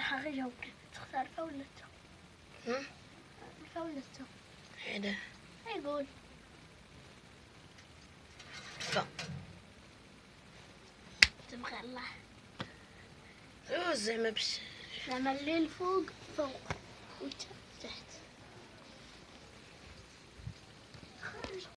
حقي جاوبني تختار فا ولا تا ها فا ولا تا هذا هاي قول فا تبغى الله ايوا زعما باش زعما الليل فوق فوق وانت تحت